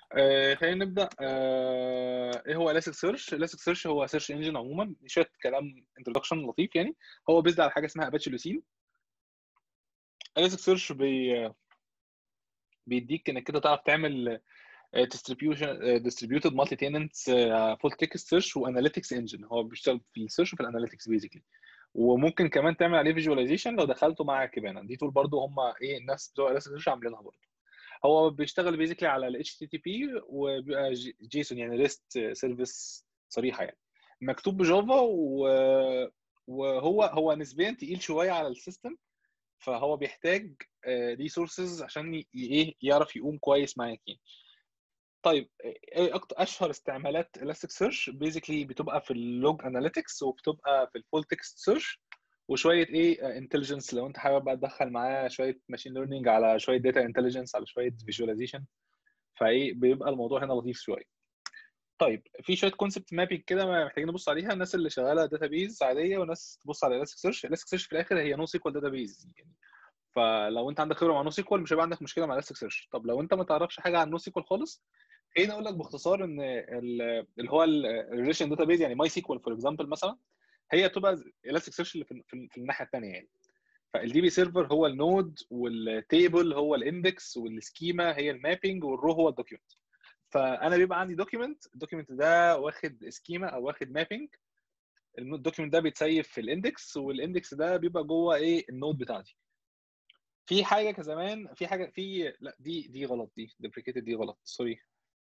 آه خلينا نبدا آه ايه هو الاستيك سيرش الاستيك سيرش هو سيرش انجن عموما شويه كلام انتروداكشن لطيف يعني هو بيزد على حاجه اسمها اباتشي لوسين الاستيك سيرش بي بيديك انك كده تعرف تعمل ديستريبيوشن ديستريبيوتد مالتي تيننتس فول تكست سيرش واناليتكس انجن هو بيشتغل في السيرش وفي الاناليتكس بيزيكلي وممكن كمان تعمل عليه فيجواليزيشن لو دخلته مع كيبانا دي تول برضو هم ايه الناس بتوع الاستيك سيرش عاملينها برضو هو بيشتغل بيزيكلي على ال HTTP وبيبقى جيسون يعني ريست سيرفيس صريحه يعني مكتوب بجافا وهو هو نسبيا تقيل شويه على السيستم فهو بيحتاج ريسورسز عشان ايه يعرف يقوم كويس معاك يعني طيب ايه اكتر اشهر استعمالات الاستيك سيرش بيزيكلي بتبقى في اللوج اناليتكس وبتبقى في الفول تكست سيرش وشويه ايه انتليجنس لو انت حابب بقى تدخل معاه شويه ماشين ليرنينج على شويه داتا انتليجنس على شويه فيجواليزيشن فايه بيبقى الموضوع هنا لطيف شويه طيب في شويه كونسبت مابينج كده محتاجين نبص عليها الناس اللي شغاله داتا بيز عاديه وناس تبص على الاستيك سيرش الاستيك سيرش في الاخر هي نو سيكوال داتا بيز يعني فلو انت عندك خبره مع نو سيكوال مش هيبقى عندك مشكله مع الاستيك سيرش طب لو انت ما تعرفش حاجه عن نو سيكوال خالص خليني اقول لك باختصار ان اللي هو الريليشن داتا بيز يعني ماي سيكوال فور اكزامبل مثلا هي بتبقى الاستيك سيرش اللي في, في, في الناحيه الثانيه يعني فالدي بي سيرفر هو النود والتيبل هو الاندكس والسكيما هي المابنج والرو هو الدوكيومنت فانا بيبقى عندي دوكيومنت الدوكيومنت ده واخد سكيما او واخد مابنج الدوكيومنت ده بيتسيف في الاندكس والاندكس ده بيبقى جوه ايه النود بتاعتي في حاجه كزمان في حاجه في لا دي دي غلط دي ديبريكيتد دي غلط سوري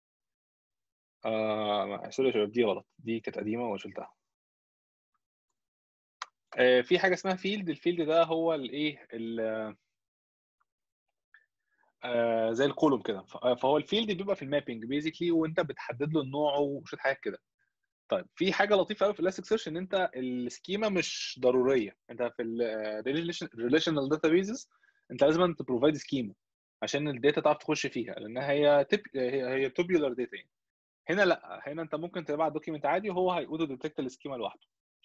آه سوري يا شباب دي غلط دي كانت قديمه وشلتها آه في حاجه اسمها فيلد الفيلد ده هو الايه آه زي الكولوم كده فهو الفيلد بيبقى في المابنج بيزيكلي وانت بتحدد له النوع وشويه حاجات كده طيب في حاجه لطيفه قوي في الاستيك سيرش ان انت السكيما مش ضروريه انت في الريليشنال داتا بيزز انت لازم تبروفايد سكيما عشان الداتا تعرف تخش فيها لانها هي تب... هي هي توبيولار داتا يعني هنا لا هنا انت ممكن تبعت دوكيمنت عادي وهو هيقول ديتكت السكيما لوحده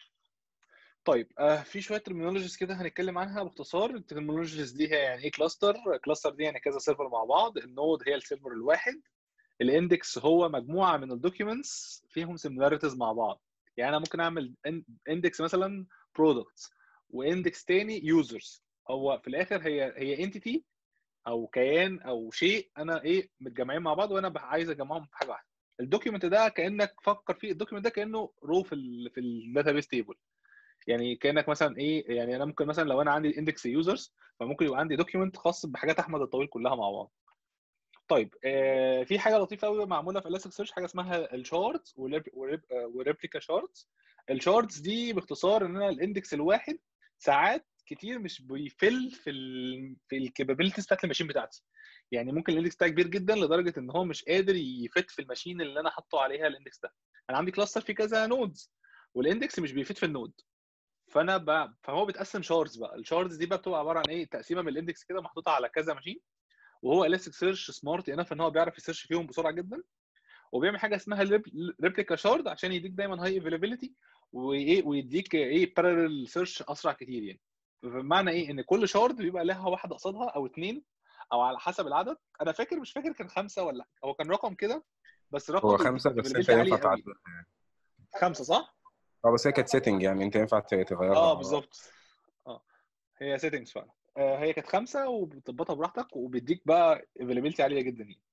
طيب آه في شويه ترمينولوجيز كده هنتكلم عنها باختصار الترمينولوجيز دي هي يعني ايه كلاستر كلاستر دي يعني كذا سيرفر مع بعض النود هي السيرفر الواحد الاندكس هو مجموعه من الدوكيومنتس فيهم سيميلاريتيز مع بعض يعني انا ممكن اعمل اندكس مثلا برودكتس واندكس تاني يوزرز هو في الاخر هي هي انتيتي او كيان او شيء انا ايه متجمعين مع بعض وانا عايز اجمعهم في حاجه واحده الدوكيومنت ده كانك فكر فيه الدوكيومنت ده كانه رو في ال في الداتابيس تيبل يعني كانك مثلا ايه يعني انا ممكن مثلا لو انا عندي اندكس يوزرز فممكن يبقى عندي دوكيومنت خاص بحاجات احمد الطويل كلها مع بعض طيب آه في حاجه لطيفه قوي معموله في الاستيك سيرش حاجه اسمها الشارتس وريبليكا شارتس الشارتس دي باختصار ان انا الاندكس الواحد ساعات كتير مش بيفل في ال في الكابابيلتيز بتاعت الماشين بتاعتي يعني ممكن الاندكس بتاعي كبير جدا لدرجه ان هو مش قادر يفت في الماشين اللي انا حاطه عليها الاندكس ده انا عندي كلاستر فيه كذا نودز والاندكس مش بيفت في النود فانا بقى فهو بيتقسم شاردز بقى الشاردز دي بقى بتبقى عباره عن ايه تقسيمه من الاندكس كده محطوطه على كذا ماشين وهو الاستيك سيرش سمارت انف ان هو بيعرف يسيرش فيهم بسرعه جدا وبيعمل حاجه اسمها ريبليكا شارد عشان يديك دايما هاي افيلابيلتي وايه ويديك ايه بارallel سيرش اسرع كتير يعني بمعنى ايه ان كل شارد بيبقى لها واحده قصادها او اثنين او على حسب العدد انا فاكر مش فاكر كان خمسه ولا هو كان رقم كده بس رقم هو خمسه بس انت ينفع تعدلها يعني خمسه صح؟ اه بس هي كانت سيتنج يعني انت ينفع تغيرها اه بالظبط اه هي سيتنجز فعلا آه هي كانت خمسه وبتظبطها براحتك وبيديك بقى افيلابيلتي عاليه جدا يعني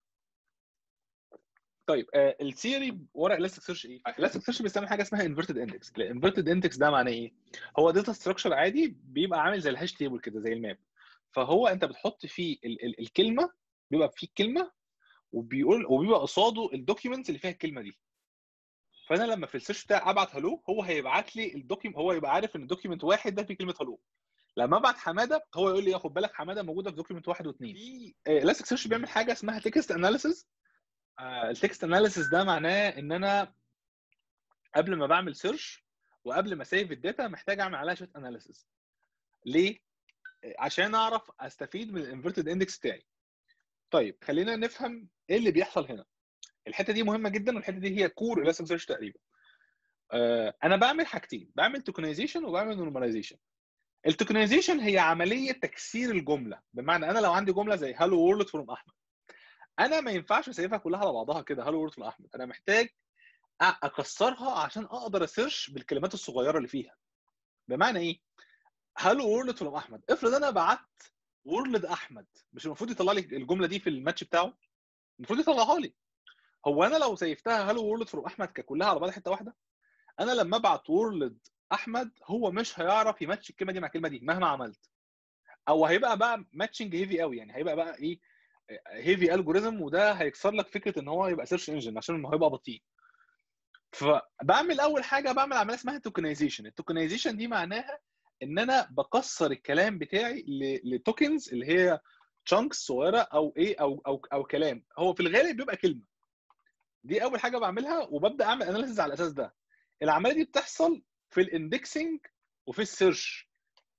طيب آه الثيوري ورا الاستيك سيرش ايه؟ الاستيك سيرش بيستعمل حاجه اسمها انفرتد اندكس الانفرتد اندكس ده معناه ايه؟ هو داتا ستراكشر عادي بيبقى عامل زي الهاش تيبل كده زي الماب فهو انت بتحط فيه ال ال الكلمه بيبقى فيه الكلمه وبيقول وبيبقى قصاده الدوكيومنتس اللي فيها الكلمه دي فانا لما في السيرش بتاعي ابعت هلو هو هيبعت لي الدوكيومنت هو يبقى عارف ان الدوكيومنت واحد ده فيه كلمه هلو لما ابعت حماده هو يقول لي خد بالك حماده موجوده في دوكيومنت واحد واثنين في الاستيك سيرش بيعمل حاجه اسمها تكست اناليسيز التكست اناليسيز ده معناه ان انا قبل ما بعمل سيرش وقبل ما سيف الداتا محتاج اعمل عليها شويه اناليسيز ليه عشان اعرف استفيد من الانفرتد اندكس بتاعي طيب خلينا نفهم ايه اللي بيحصل هنا الحته دي مهمه جدا والحته دي هي كور الاستيك سيرش تقريبا آه انا بعمل حاجتين بعمل توكنايزيشن وبعمل نورماليزيشن التوكنايزيشن هي عمليه تكسير الجمله بمعنى انا لو عندي جمله زي هالو وورلد فروم احمد انا ما ينفعش اسيبها كلها على بعضها كده هالو وورد فروم احمد انا محتاج أ- اكسرها عشان اقدر اسيرش بالكلمات الصغيره اللي فيها بمعنى ايه هالو وورلد فروم احمد افرض انا بعت وورلد احمد مش المفروض يطلع لي الجمله دي في الماتش بتاعه المفروض يطلعها لي هو انا لو سيفتها هالو وورلد فروم احمد ككلها على بعض حته واحده انا لما ابعت وورلد احمد هو مش هيعرف يماتش الكلمه دي مع الكلمه دي مهما عملت او هيبقى بقى ماتشنج هيفي قوي يعني هيبقى بقى ايه هيفي الجوريزم وده هيكسر لك فكره ان هو يبقى سيرش انجن عشان ما هيبقى بطيء فبعمل اول حاجه بعمل عمليه اسمها توكنايزيشن التوكنايزيشن دي معناها ان انا بكسر الكلام بتاعي لتوكنز اللي هي تشانكس صغيره او ايه او او او كلام هو في الغالب بيبقى كلمه دي اول حاجه بعملها وببدا اعمل اناليسيز على الاساس ده العمليه دي بتحصل في الاندكسنج وفي السيرش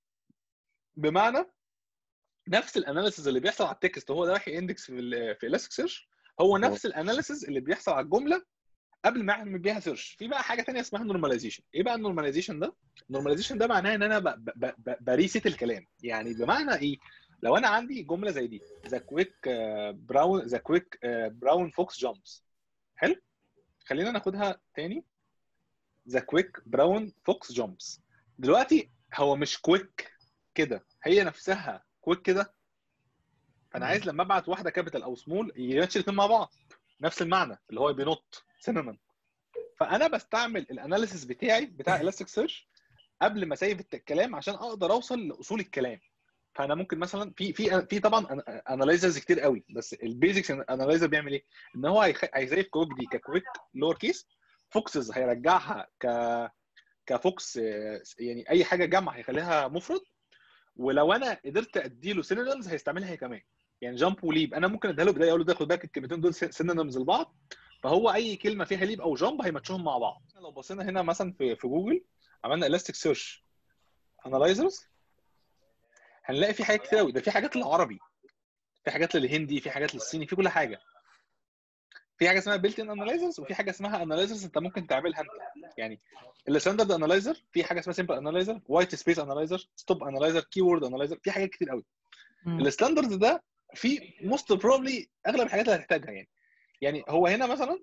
بمعنى نفس الاناليسيز اللي بيحصل على التكست وهو ده رايح يندكس في ال في الاستيك سيرش هو نفس الاناليسيز اللي بيحصل على الجمله قبل ما اعمل بيها سيرش في بقى حاجه ثانيه اسمها نورماليزيشن ايه بقى النورماليزيشن ده النورماليزيشن ده معناه ان انا ب- ب- ب- بريست الكلام يعني بمعنى ايه لو انا عندي جمله زي دي ذا كويك براون ذا كويك براون فوكس جامبس حلو خلينا ناخدها تاني ذا كويك براون فوكس جامبس دلوقتي هو مش كويك كده هي نفسها كويك كده فانا عايز لما ابعت واحده كابيتال او سمول يماتش الاثنين مع بعض نفس المعنى اللي هو بينط سينونيم فانا بستعمل الاناليسيس بتاعي بتاع الاستيك سيرش قبل ما اسيف الكلام عشان اقدر اوصل لاصول الكلام فانا ممكن مثلا في في في طبعا اناليزرز كتير قوي بس البيزكس اناليزر بيعمل ايه؟ ان هو هيخ- هيسيف كويك دي ككويك لور كيس فوكسز هيرجعها ك كفوكس آه، يعني اي حاجه جمع هيخليها مفرد ولو انا قدرت اديله سينونيمز هيستعملها هي كمان يعني جامب وليب انا ممكن اديها له بدايه اقول له ده خد بالك الكلمتين دول سينونيمز لبعض فهو اي كلمه فيها ليب او جامب هيماتشوهم مع بعض لو بصينا هنا مثلا في في جوجل عملنا الاستيك سيرش انالايزرز هنلاقي في حاجات كتير قوي ده في حاجات للعربي في حاجات للهندي في حاجات للصيني في كل حاجه في حاجه اسمها بيلت ان انالايزرز وفي حاجه اسمها انالايزرز انت ممكن تعملها انت يعني الستاندرد انالايزر في حاجه اسمها سمبل انالايزر وايت سبيس انالايزر ستوب انالايزر كي وورد انالايزر في حاجات كتير قوي مم. الستاندرد ده في موست بروبلي اغلب الحاجات اللي هتحتاجها يعني يعني هو هنا مثلا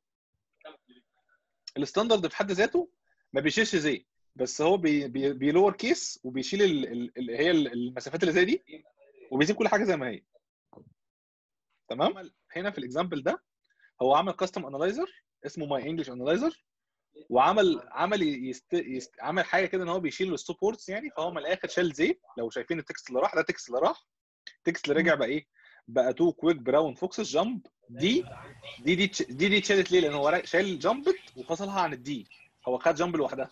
الستاندرد في حد ذاته ما بيشيلش زي بس هو بي بي بيلور كيس وبيشيل ال- ال- اللي هي المسافات اللي زي دي وبيسيب كل حاجه زي ما هي تمام هنا في الاكزامبل ده هو عمل كاستم انالايزر اسمه ماي انجلش انالايزر وعمل عمل يست... يست... عمل حاجه كده ان هو بيشيل الستوب ووردز يعني فهو من الاخر شال زي لو شايفين التكست اللي راح ده التكست اللي راح التكست اللي رجع بقى ايه بقى تو كويك براون فوكسز جامب دي دي دي تش- دي دي اتشالت ليه؟ لان هو را- شال جامبت وفصلها عن الدي هو خد جامب لوحدها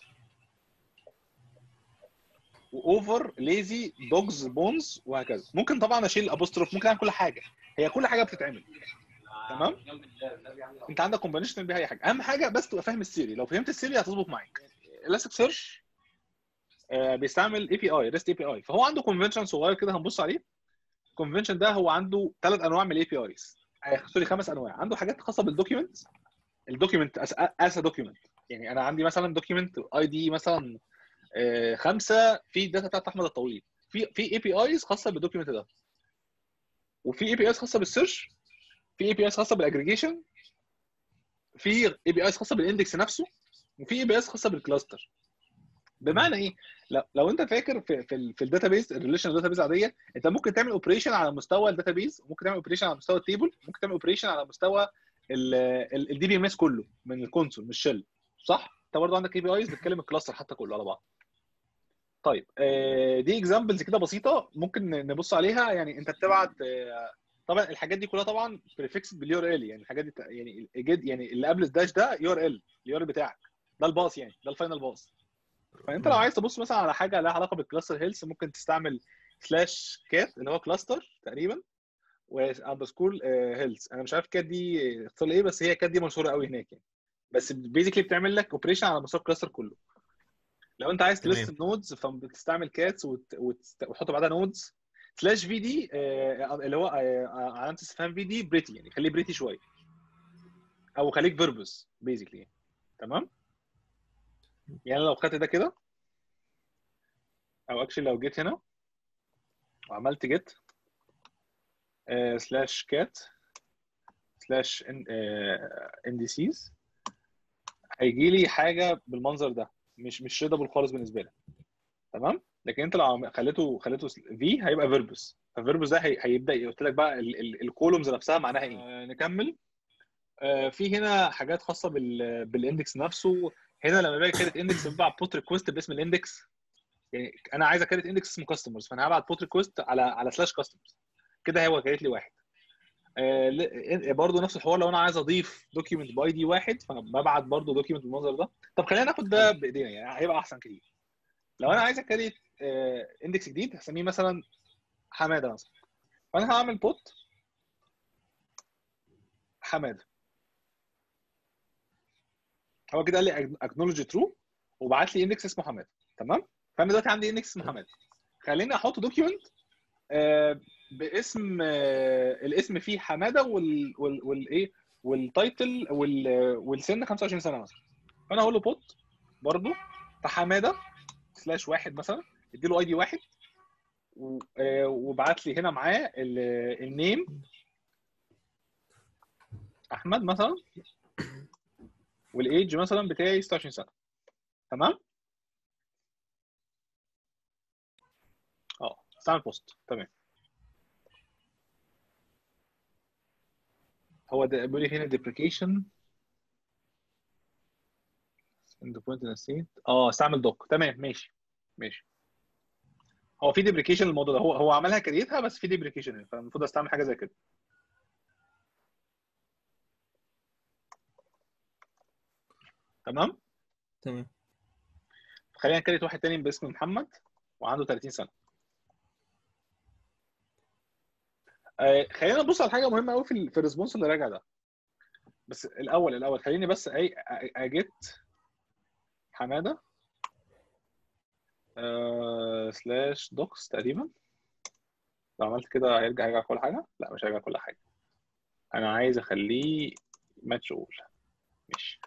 واوفر ليزي دوجز بونز وهكذا ممكن طبعا اشيل ابوستروف ممكن اعمل كل حاجه هي كل حاجه بتتعمل تمام انت عندك كومبينيشن بيها اي حاجه اهم حاجه بس تبقى فاهم السيري لو فهمت السيري هتظبط معاك الاستيك سيرش بيستعمل اي بي اي ريست اي بي اي فهو عنده كونفنشن صغير كده هنبص عليه الكونفنشن ده هو عنده ثلاث انواع من الاي بي ايز سوري خمس انواع عنده حاجات خاصه بالدوكيومنت الدوكيومنت اس دوكيومنت يعني انا عندي مثلا دوكيومنت اي دي مثلا آه، خمسه في الداتا بتاعت احمد الطويل في في اي بي ايز خاصه بالدوكيومنت ده وفي اي بي ايز خاصه بالسيرش في اي بي ايز خاصه بالاجريجيشن في اي بي ايز خاصه بالاندكس نفسه وفي اي بي ايز خاصه بالكلاستر بمعنى ايه لو, لو انت فاكر في في, ال- في الداتابيز الريليشن داتابيز عاديه انت ممكن تعمل اوبريشن على مستوى الداتابيز وممكن تعمل اوبريشن على مستوى التيبل ممكن تعمل اوبريشن على مستوى الدي بي ام اس كله من الكونسول مش شل صح انت برضه عندك اي بي ايز بتتكلم الكلاستر حتى كله على بعض طيب آه، دي اكزامبلز كده بسيطه ممكن نبص عليها يعني انت بتبعت آه، طبعا الحاجات دي كلها طبعا بريفكسد باليو ار ال يعني الحاجات دي ت- يعني جد يعني اللي قبل الداش ده يو ار ال اليو ار بتاعك ده الباص يعني ده الفاينل باص فانت لو عايز تبص مثلا على حاجه لها علاقه بالكلاستر هيلث ممكن تستعمل سلاش كات اللي هو كلاستر تقريبا واندرسكور هيلث انا مش عارف كات دي اختصار ايه بس هي كات دي مشهوره قوي هناك يعني بس بيزيكلي بتعمل لك اوبريشن على مستوى الكلاستر كله لو انت عايز تمام. تلست النودز فبتستعمل كاتس وت... وت... وتحط بعدها نودز سلاش في دي آه، اللي هو آه، آه، علامه استفهام في دي بريتي يعني خليه بريتي شويه او خليك فيربس بيزيكلي تمام يعني لو خدت ده كده او اكشلي لو جيت هنا وعملت جيت سلاش كات سلاش انديسيز هيجي لي حاجه بالمنظر ده مش مش ريدابل خالص بالنسبه لك تمام لكن انت لو عم- خليته خليته في هيبقى فيربس فالفيربس ده هي- هيبدا يقول لك بقى الكولومز نفسها معناها ايه آه، نكمل آه، في هنا حاجات خاصه بال بالاندكس نفسه هنا لما باجي كارت اندكس ببعت بوت ريكوست باسم الاندكس يعني انا عايز اكريت اندكس اسمه كاستمرز فانا هبعت بوت ريكوست على على سلاش كاستمرز كده هو كريت لي واحد آه ل- برضه نفس الحوار لو انا عايز اضيف دوكيمنت باي دي واحد فانا ببعت برضه دوكيمنت بالمنظر ده طب خلينا ناخد ده بايدينا يعني هيبقى احسن كتير لو انا عايز اكريت آه اندكس جديد هسميه مثلا حماده مثلا فانا هعمل بوت حماده هو كده قال لي اكنولج ترو وبعت لي اندكس اسمه حماده تمام فانا دلوقتي عندي اندكس اسمه حماده خليني احط دوكيمنت باسم آه، الاسم فيه حماده وال وال والايه والتايتل وال والسن 25 سنه مثلا فانا هقول له بوت برضه فحماده سلاش واحد مثلا اديله اي دي واحد و- آه، وبعت لي هنا معاه ال- النيم احمد مثلا والايدج مثلا بتاعي 26 سنه تمام اه استعمل بوست تمام هو ده بيقول لي هنا deprecation in the point in the state اه استعمل دوك تمام ماشي ماشي هو في ديبريكيشن الموضوع ده هو هو عملها كريتها بس في ديبريكيشن فالمفروض استعمل حاجه زي كده تمام تمام خلينا نكريت واحد تاني باسم محمد وعنده 30 سنه آه خلينا نبص على حاجه مهمه قوي في ال- في الريسبونس اللي راجع ده بس الاول الاول خليني بس اي اجيت حماده آه سلاش دوكس تقريبا لو عملت كده هيرجع يرجع كل حاجه لا مش هيرجع كل حاجه انا عايز اخليه ماتش اول ماشي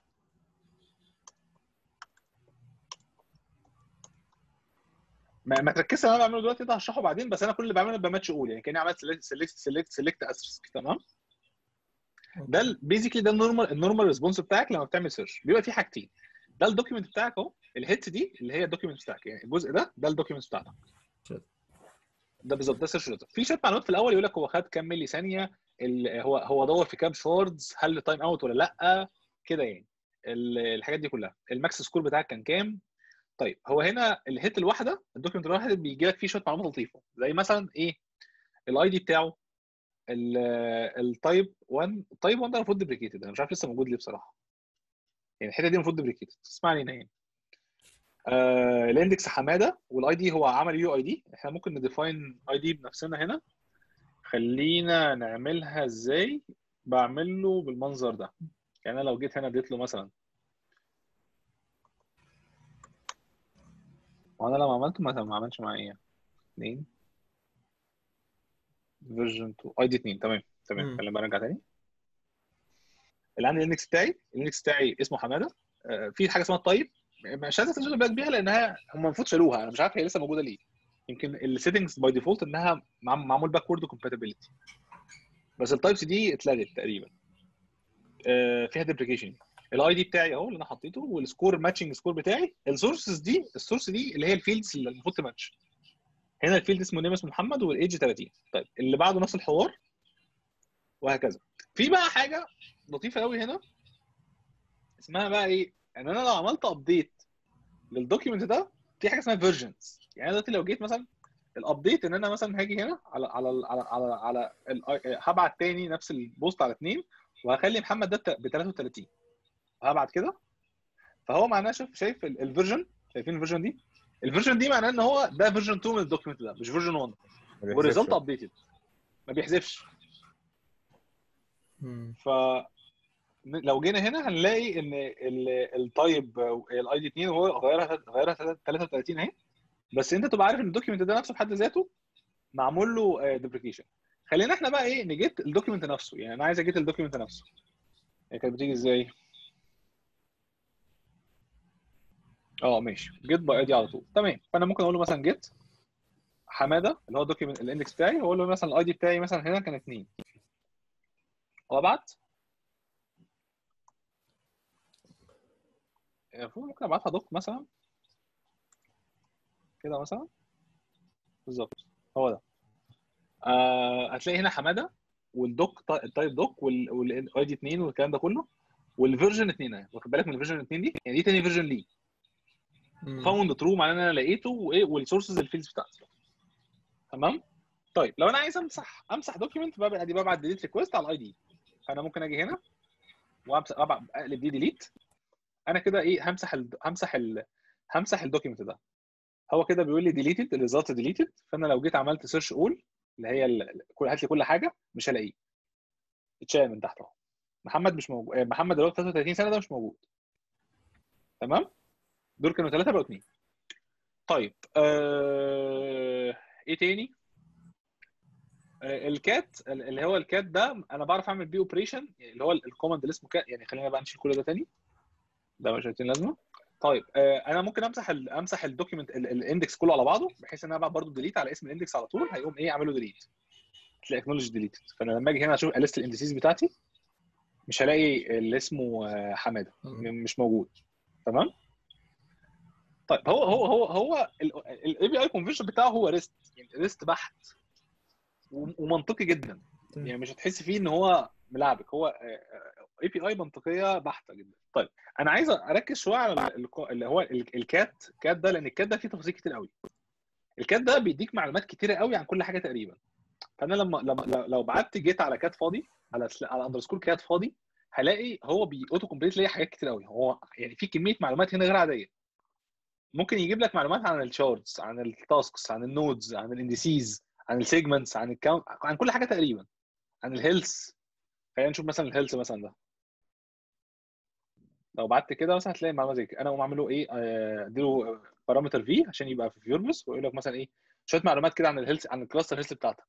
ما, ما تركزش على اللي انا بعمله دلوقتي ده هشرحه بعدين بس انا كل اللي بعمله بماتش اول يعني كاني عملت سيلكت سيلكت سيلكت اسرسك تمام ده بيزيكلي ده النورمال النورمال ريسبونس بتاعك لما بتعمل سيرش بيبقى فيه حاجتين ده الدوكيمنت بتاعك اهو الهيت دي اللي هي الدوكيمنت بتاعك يعني الجزء ده ده الدوكيمنت بتاعتك ده بالظبط ده سيرش ريزلت في شويه معلومات في الاول يقول لك هو خد كام ملي ثانيه ال- هو هو دور في كام شوردز هل تايم اوت ولا لا كده يعني ال- الحاجات دي كلها الماكس سكور بتاعك كان كام طيب هو هنا الهيت الواحده الدوكيمنت الواحد بيجي لك فيه شويه معلومات لطيفه زي مثلا ايه الاي دي بتاعه التايب 1 التايب 1 ده المفروض ديبريكيتد انا مش عارف لسه موجود ليه بصراحه يعني الحته دي المفروض ديبريكيتد تسمع لي يعني آه الاندكس حماده والاي دي هو عمل يو اي دي احنا ممكن نديفاين اي دي بنفسنا هنا خلينا نعملها ازاي بعمل له بالمنظر ده يعني انا لو جيت هنا اديت له مثلا وانا لما عملته مثلا ما عملش معايا 2 فيرجن 2 اي دي 2 تمام تمام مم. خلينا بقى نرجع تاني اللي عندي الاندكس بتاعي الاندكس بتاعي اسمه حماده آه، في حاجه اسمها الطيب مش عايز تشغل بالك بيها لانها هم المفروض شالوها انا مش عارف هي لسه موجوده ليه يمكن السيتنجز باي ديفولت انها مع- معمول باكورد كومباتيبلتي بس التايبس دي اتلغت تقريبا آه، فيها ديبريكيشن الاي دي بتاعي اهو اللي انا حطيته والسكور ماتشنج سكور بتاعي السورسز دي السورس دي اللي هي الفيلدز اللي المفروض تماتش هنا الفيلد اسمه نيم اسمه محمد والايدج 30 طيب اللي بعده نفس الحوار وهكذا في بقى حاجه لطيفه قوي هنا اسمها بقى ايه ان انا لو عملت ابديت للدوكيمنت ده في حاجه اسمها فيرجنز يعني أنا دلوقتي لو جيت مثلا الابديت ان انا مثلا هاجي هنا على على على على, على ال- هبعت تاني نفس البوست على اثنين وهخلي محمد ده ب 33 هبعت كده فهو معناه شايف شايف الفيرجن شايفين الفيرجن دي الفيرجن دي معناه ان هو ده فيرجن 2 من الدوكيمنت ده مش فيرجن 1 والريزلت ابديتد ما بيحذفش مم. ف لو جينا هنا هنلاقي ان التايب الاي دي 2 هو غيرها غيرها 33 اهي بس انت تبقى عارف ان الدوكيمنت ده نفسه بحد ذاته معمول له ديبريكيشن خلينا احنا بقى ايه نجيت الدوكيمنت نفسه يعني انا عايز اجيت الدوكيمنت نفسه هي كانت بتيجي ازاي؟ اه ماشي جيت باي دي على طول تمام فانا ممكن اقول له مثلا جيت حماده اللي هو الدوكيمنت الاندكس بتاعي واقول له مثلا الاي دي بتاعي مثلا هنا كان 2 وابعت المفروض ممكن ابعتها دوك مثلا كده مثلا بالظبط هو ده آه هتلاقي هنا حماده والدوك التايب دوك والاي دي 2 والكلام ده كله والفيرجن 2 اهي واخد بالك من الفيرجن 2 دي يعني دي تاني فيرجن ليه مم. فاوند ترو معناه ان انا لقيته وايه والسورسز الفيلدز بتاعتي تمام طيب لو انا عايز امسح امسح دوكيمنت ببعت دي ببعت ديليت ريكويست على الاي دي فانا ممكن اجي هنا وامسح أبع- اقلب دي ديليت انا كده ايه همسح ال... همسح ال... همسح الدوكيمنت ده هو كده بيقول لي ديليتد الريزلت ديليتد فانا لو جيت عملت سيرش اول اللي هي ال... كل هات لي كل حاجه مش هلاقيه اتشال من تحت اهو محمد مش موجود آه، محمد دلوقتي 33 سنه ده مش موجود تمام دول كانوا ثلاثه بقوا اثنين طيب آه... ايه تاني آه، الكات اللي هو الكات ده انا بعرف اعمل بيه اوبريشن اللي هو الكوماند اللي اسمه كات يعني خلينا بقى نشيل كل ده تاني ده مش هيتين لازمه طيب آه، انا ممكن امسح ال امسح الدوكيمنت الاندكس كله على بعضه بحيث ان انا بعمل برضه ديليت على اسم الاندكس على طول هيقوم ايه اعمله ديليت تلاقي اكنولج ديليتد فانا لما اجي هنا اشوف ليست الاندسيز بتاعتي مش هلاقي اللي اسمه آه، حماده م- مش موجود تمام طيب هو هو هو هو الاي بي اي كونفرجن بتاعه هو ريست يعني ريست بحت و- ومنطقي جدا تمام. يعني مش هتحس فيه ان هو ملعبك هو اي بي اي منطقيه بحته جدا طيب انا عايز اركز شويه على ال- ال- اللي هو ال- الكات كات ده لان الكات ده فيه تفاصيل كتير قوي الكات ده بيديك معلومات كتيره قوي عن كل حاجه تقريبا فانا لما لما لو- لو بعت جيت على كات فاضي على سل- على اندرسكور كات فاضي هلاقي هو بي اوتو كومبليت ليا حاجات كتير قوي هو يعني في كميه معلومات هنا غير عاديه ممكن يجيب لك معلومات عن الشارتس عن التاسكس عن النودز عن الاندسيز عن السيجمنتس عن الكاونت عن كل حاجه تقريبا عن الهيلث خلينا نشوف مثلا الهيلث مثلا ده لو بعت كده مثلا هتلاقي معلومه زي كده انا اقوم اعمل له ايه آه، اديله بارامتر في عشان يبقى في فيوربس ويقول لك مثلا ايه شويه معلومات كده عن الهيلث عن الكلاستر هيلث بتاعتك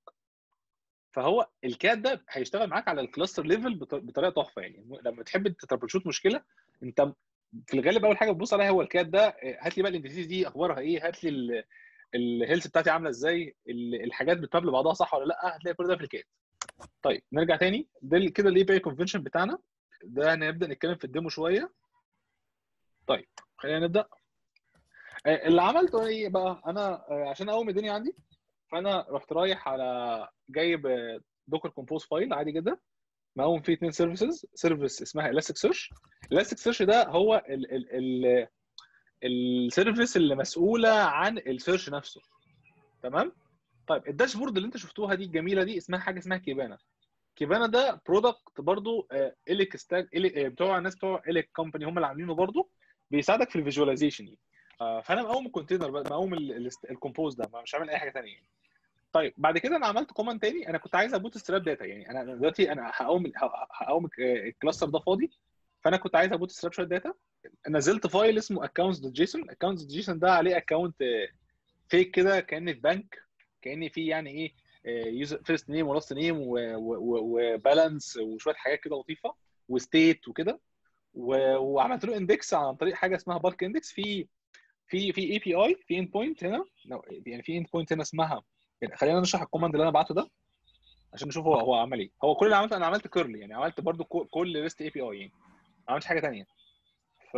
فهو الكات ده هيشتغل معاك على الكلاستر ليفل بط- بطريقه تحفه يعني لما تحب تتربل شوت مشكله انت في الغالب اول حاجه بتبص عليها هو الكات ده آه، هات لي بقى الاندسيز دي اخبارها ايه هات لي ال- الهيلث بتاعتي عامله ازاي ال- الحاجات بتماب لبعضها صح ولا لا هتلاقي كل ده في الكات طيب نرجع تاني ده ال- كده الاي بي اي كونفنشن بتاعنا ده هنبدا نتكلم في الديمو شويه طيب خلينا نبدا آه، اللي عملته ايه بقى انا آه، عشان اقوم الدنيا عندي فانا رحت رايح على جايب دوكر كومبوز فايل عادي جدا مقوم فيه اثنين سيرفيسز سيرفيس اسمها الاستيك سيرش الاستيك سيرش ده هو ال ال ال السيرفيس اللي مسؤوله عن السيرش نفسه تمام طيب الداشبورد اللي انت شفتوها دي الجميله دي اسمها حاجه اسمها كيبانا كيبانا ده برودكت برضو اليك ستاك بتوع الناس بتوع اليك كومباني هم اللي عاملينه برضو بيساعدك في الفيجواليزيشن يعني آه، فانا مقوم الكونتينر بقى، مقوم الكومبوز ده مش عامل اي حاجه ثانيه يعني. طيب بعد كده انا عملت كوماند تاني انا كنت عايز ابوت ستراب داتا يعني انا دلوقتي انا هقوم هقوم الكلاستر ده فاضي فانا كنت عايز ابوت ستراب شويه داتا نزلت فايل اسمه accounts.json accounts.json ده عليه اكونت فيك كده كان في بنك كان في يعني ايه يوزر فيرست نيم ولاست نيم وبالانس وشويه حاجات كده لطيفه وستيت وكده و- وعملت له اندكس عن طريق حاجه اسمها بالك اندكس في في في اي بي اي في اند بوينت هنا no، يعني في اند بوينت هنا اسمها يعني خلينا نشرح الكوماند اللي انا بعته ده عشان نشوف هو هو عمل ايه هو كل اللي عملته انا عملت كيرل يعني عملت برضو كو- كل ريست اي بي اي يعني ما عملتش حاجه ثانيه ف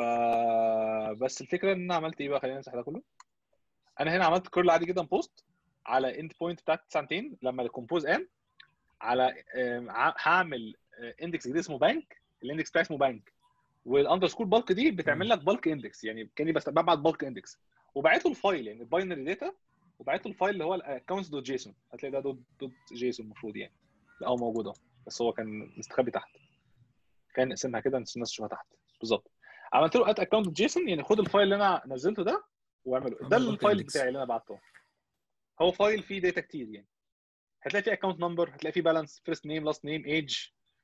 بس الفكره ان انا عملت ايه بقى خلينا نمسح ده كله انا هنا عملت كيرل عادي جدا بوست على اند بوينت بتاعت ساعتين لما الكومبوز قام على آم، ع- هعمل اندكس جديد اسمه بانك الاندكس بتاعي اسمه بانك والاندرسكور بالك دي بتعمل لك بالك اندكس يعني كاني بس ببعت بالك اندكس وبعت له الفايل يعني الباينري داتا وبعت له الفايل اللي هو الاكونتس دوت جيسون هتلاقي ده دوت دوت جيسون المفروض يعني لا هو موجود اهو بس هو كان مستخبي تحت كان نقسمها كده عشان الناس تشوفها تحت بالظبط عملت له ات اكونت جيسون يعني خد الفايل اللي انا نزلته ده واعمله ده عمل bulk الفايل index. بتاعي اللي انا بعته هو فايل فيه داتا كتير يعني هتلاقي فيه اكونت نمبر هتلاقي فيه بالانس فيرست نيم لاست نيم ايج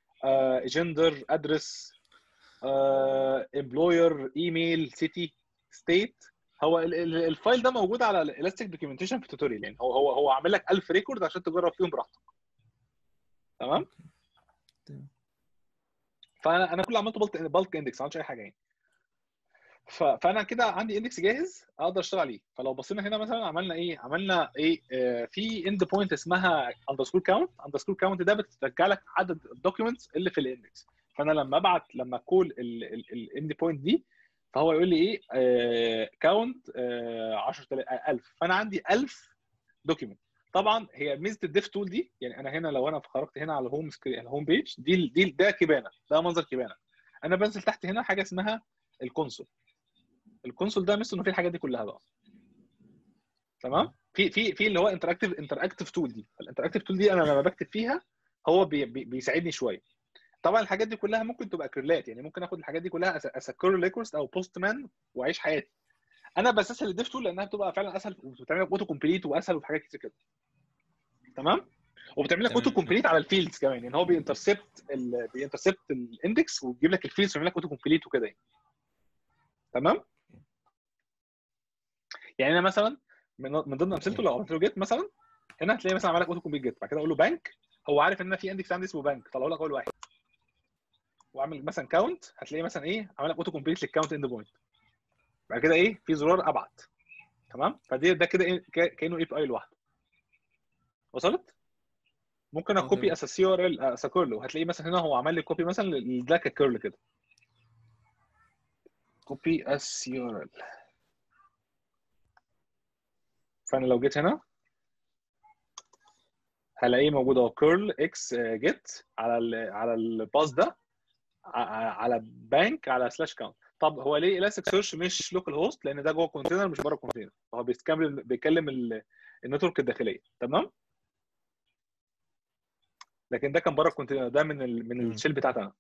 جندر ادرس امبلوير ايميل سيتي ستيت هو ال- ال- الفايل ده موجود على الالاستيك دوكيومنتيشن في التوتوريال يعني هو هو هو عامل لك 1000 ريكورد عشان تجرب فيهم براحتك تمام تمام. فانا انا كل اللي عملته بالك بالك اندكس ما عملتش اي حاجه يعني ف- فانا كده عندي اندكس جاهز اقدر اشتغل عليه فلو بصينا هنا مثلا عملنا ايه عملنا ايه آه في اند بوينت اسمها اندرسكور كاونت اندرسكور كاونت ده بترجع لك عدد الدوكيومنتس اللي في الاندكس فانا لما ابعت لما كول الاند بوينت دي فهو يقول لي ايه كاونت 10000 فانا عندي 1000 دوكيمنت طبعا هي ميزه الديف تول دي يعني انا هنا لو انا خرجت هنا على الهوم سكرين الهوم بيج دي دي ده كبانه ده منظر كبانه انا بنزل تحت هنا حاجه اسمها الكونسول الكونسول ده مثل انه فيه الحاجات دي كلها بقى تمام في في في اللي هو انتراكتيف انتراكتيف تول دي الانتراكتيف تول دي انا لما بكتب فيها هو بي بي بيساعدني شويه طبعا الحاجات دي كلها ممكن تبقى كيرلات يعني ممكن اخد الحاجات دي كلها اس كيرل ريكورست او بوست مان واعيش حياتي انا بسسها للديف تول لانها بتبقى فعلا اسهل وبتعمل لك اوتو كومبليت واسهل وفي حاجات كتير كده تمام وبتعمل لك تمام. اوتو كومبليت على الفيلدز كمان يعني هو بينترسبت ال... بينترسبت الاندكس ويجيب لك الفيلدز ويعمل لك اوتو كومبليت وكده يعني تمام يعني انا مثلا من من ضمن امثلته لو عملت له جيت مثلا هنا هتلاقي مثلا عمل لك اوتو كومبليت جيت بعد كده اقول له بنك هو عارف ان انا في اندكس عندي اسمه بنك طلعه لك اول واحد واعمل مثلا كاونت هتلاقي مثلا ايه عمل لك اوتو كومبليت للكاونت اند بوينت بعد كده ايه في زرار ابعت تمام فدي ده كده إيه؟ كا- كانه اي بي اي لوحده وصلت ممكن آه، اكوبي تمام. اس سي ار ال اس كيرل وهتلاقيه مثلا هنا هو عمل لي كوبي مثلا لده ككيرل كده كوبي اس سي ار ال فانا لو جيت هنا هلاقيه موجود اهو كيرل اكس جيت على ال على الباس ده ع- على بانك على سلاش كاونت طب هو ليه الاستيك سيرش مش لوكال هوست لان ده جوه كونتينر مش بره كونتينر فهو بيتكلم بيتكلم ال- النتورك الداخليه تمام لكن ده كان بره الكونتينر ده من ال من مم. الشيل بتاعتي انا